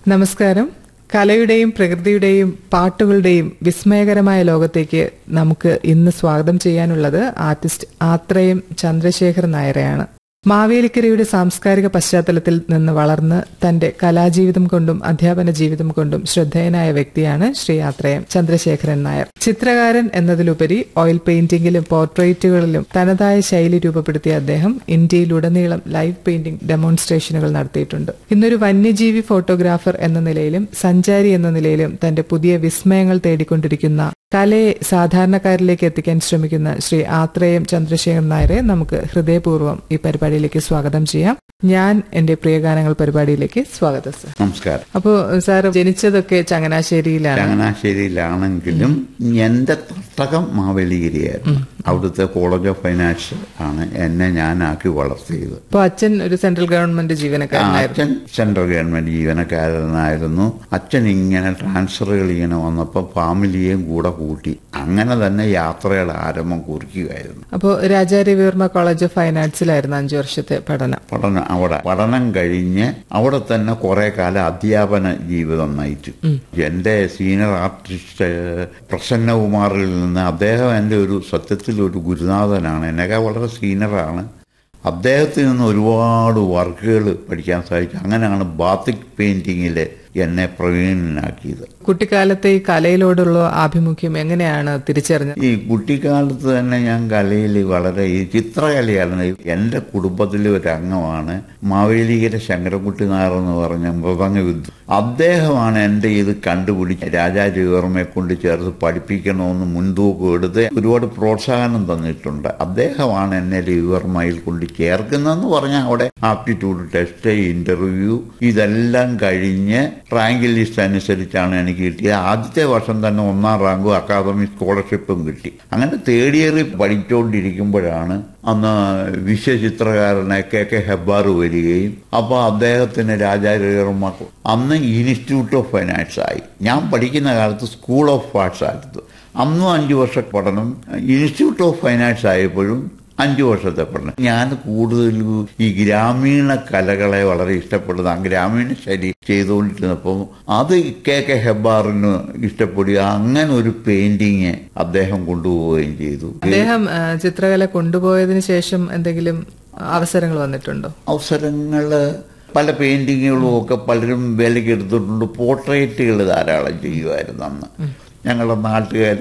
നമസ്കാരം കലയുടെയും പ്രകൃതിയുടെയും പാട്ടുകളുടെയും വിസ്മയകരമായ ലോകത്തേക്ക് നമുക്ക് ഇന്ന് സ്വാഗതം ചെയ്യാനുള്ളത് ആർട്ടിസ്റ്റ് ആത്രയം ചന്ദ്രശേഖർ നായരെയാണ് മാവേലിക്കരയുടെ സാംസ്കാരിക പശ്ചാത്തലത്തിൽ നിന്ന് വളർന്ന് തന്റെ കലാജീവിതം കൊണ്ടും അധ്യാപന ജീവിതം കൊണ്ടും ശ്രദ്ധേയനായ വ്യക്തിയാണ് ശ്രീ ആത്രയം ചന്ദ്രശേഖരൻ നായർ ചിത്രകാരൻ എന്നതിലുപരി ഓയിൽ പെയിന്റിംഗിലും പോർട്രേറ്റുകളിലും തനതായ ശൈലി രൂപപ്പെടുത്തിയ അദ്ദേഹം ഇന്ത്യയിലുടനീളം ലൈവ് പെയിന്റിംഗ് ഡെമോൺസ്ട്രേഷനുകൾ നടത്തിയിട്ടുണ്ട് ഇന്നൊരു വന്യജീവി ഫോട്ടോഗ്രാഫർ എന്ന നിലയിലും സഞ്ചാരി എന്ന നിലയിലും തന്റെ പുതിയ വിസ്മയങ്ങൾ തേടിക്കൊണ്ടിരിക്കുന്ന കലയെ സാധാരണക്കാരിലേക്ക് എത്തിക്കാൻ ശ്രമിക്കുന്ന ശ്രീ ആത്രേയം ചന്ദ്രശേഖരൻ നായരെ നമുക്ക് ഹൃദയപൂർവ്വം ഈ പരിപാടിയിലേക്ക് സ്വാഗതം ചെയ്യാം ഞാൻ എന്റെ പ്രിയഗാനങ്ങൾ പരിപാടിയിലേക്ക് സ്വാഗതം സർ നമസ്കാരം അപ്പോ സാർ ജനിച്ചതൊക്കെ ചങ്ങനാശ്ശേരിയിലാണ് ചങ്ങനാശ്ശേരിയിലാണെങ്കിലും എന്റെ തട്ടകം മാവേലിഗിരിയായിരുന്നു അവിടുത്തെ കോളേജ് ഓഫ് ഫൈനാൻസ് ആണ് എന്നെ ഞാനാക്കി വളർത്തിയത് അപ്പൊ അച്ഛൻ ഒരു സെൻട്രൽ ഗവൺമെന്റ് ആ, ജീവനക്കാരനായിരുന്നു അച്ഛൻ സെൻട്രൽ ഗവൺമെന്റ് ജീവനക്കാരനായിരുന്നു അച്ഛൻ ഇങ്ങനെ ട്രാൻസ്ഫറുകൾ ഇങ്ങനെ വന്നപ്പോൾ ഫാമിലിയെയും കൂടെ കൂട്ടി അങ്ങനെ തന്നെ യാത്രയുടെ ആരംഭം കുറിക്കുകയായിരുന്നു അപ്പോ രാജാരവിവർമ്മ കോളേജ് ഓഫ് ഫൈൻ ആർട്സിലായിരുന്നു അഞ്ചു വർഷത്തെ പഠനം പഠനം അവിടെ പഠനം കഴിഞ്ഞ് അവിടെ തന്നെ കുറെ കാലം അധ്യാപന ജീവിതം നയിച്ചു എന്റെ സീനിയർ ആർട്ടിസ്റ്റ് പ്രസന്നകുമാറിൽ നിന്ന് അദ്ദേഹം എൻ്റെ ഒരു സത്യത്തിൽ ഒരു ഗുരുനാഥനാണ് എന്നൊക്കെ വളരെ സീനിയറാണ് അദ്ദേഹത്തിൽ നിന്ന് ഒരുപാട് വർക്കുകൾ പഠിക്കാൻ സാധിച്ചു അങ്ങനെയാണ് ബാത്തിക് പെയിന്റിങ്ങിൽ എന്നെ പ്രവീണനാക്കിയത് കുട്ടിക്കാലത്തെ ഈ കലയിലോടുള്ള ആഭിമുഖ്യം എങ്ങനെയാണ് തിരിച്ചറിഞ്ഞത് ഈ കുട്ടിക്കാലത്ത് തന്നെ ഞാൻ കലയിൽ വളരെ ഈ ചിത്രകലയാണ് എൻ്റെ കുടുംബത്തിലെ ഒരു അംഗമാണ് മാവേലിക്കര ശങ്കരൻകുട്ടി നായർ എന്ന് പറഞ്ഞ മൃദംഗ വിദ്വ അദ്ദേഹമാണ് എൻ്റെ ഇത് കണ്ടുപിടിച്ച് രാജാരവിവർമ്മയെ കൊണ്ട് ചേർത്ത് പഠിപ്പിക്കണമെന്ന് മുൻതൂക്കം എടുത്ത് ഒരുപാട് പ്രോത്സാഹനം തന്നിട്ടുണ്ട് അദ്ദേഹമാണ് എന്നെ രവിവർമ്മയിൽ കൊണ്ട് ചേർക്കുന്നതെന്ന് പറഞ്ഞാൽ അവിടെ ആപ്റ്റിറ്റ്യൂഡ് ടെസ്റ്റ് ഇന്റർവ്യൂ ഇതെല്ലാം കഴിഞ്ഞ് റാങ്ക് ലിസ്റ്റ് അനുസരിച്ചാണ് എനിക്ക് കിട്ടിയത് ആദ്യത്തെ വർഷം തന്നെ ഒന്നാം റാങ്കും അക്കാദമി സ്കോളർഷിപ്പും കിട്ടി അങ്ങനെ തേർഡ് ഇയറിൽ പഠിച്ചുകൊണ്ടിരിക്കുമ്പോഴാണ് അന്ന് വിശ്വചിത്രകാരനെ കെ കെ ഹെബ്ബാർ വരികയും അപ്പോൾ അദ്ദേഹത്തിന് രാജാരവിവർമ്മ അന്ന് ഇൻസ്റ്റിറ്റ്യൂട്ട് ഓഫ് ഫൈനാൻസ് ആയി ഞാൻ പഠിക്കുന്ന കാലത്ത് സ്കൂൾ ഓഫ് ആർട്സ് ആയിരുന്നു അന്നും അഞ്ചു വർഷ പഠനം ഇൻസ്റ്റിറ്റ്യൂട്ട് ഓഫ് ഫൈനാൻസ് ആയപ്പോഴും അഞ്ചു വർഷത്തെ പഠനം ഞാൻ കൂടുതൽ ഈ ഗ്രാമീണ കലകളെ വളരെ ഇഷ്ടപ്പെടുന്ന ആ ഗ്രാമീണ ശൈലി ചെയ്തുകൊണ്ടിരുന്നപ്പോൾ അത് കെ കെ ഹെബ്ബാറിന് ഇഷ്ടപ്പെടുക അങ്ങനെ ഒരു പെയിന്റിങ് അദ്ദേഹം കൊണ്ടുപോവുകയും ചെയ്തു അദ്ദേഹം ആ, ചിത്രകല കൊണ്ടുപോയതിനു ശേഷം എന്തെങ്കിലും അവസരങ്ങൾ വന്നിട്ടുണ്ടോ അവസരങ്ങള് പല പെയിന്റിങ്ങുകളും ഒക്കെ പലരും വിലയ്ക്ക് എടുത്തിട്ടുണ്ട് പോർട്രേറ്റുകൾ ധാരാളം ചെയ്യുമായിരുന്നു അന്ന് ഞങ്ങളുടെ നാട്ടുകാർ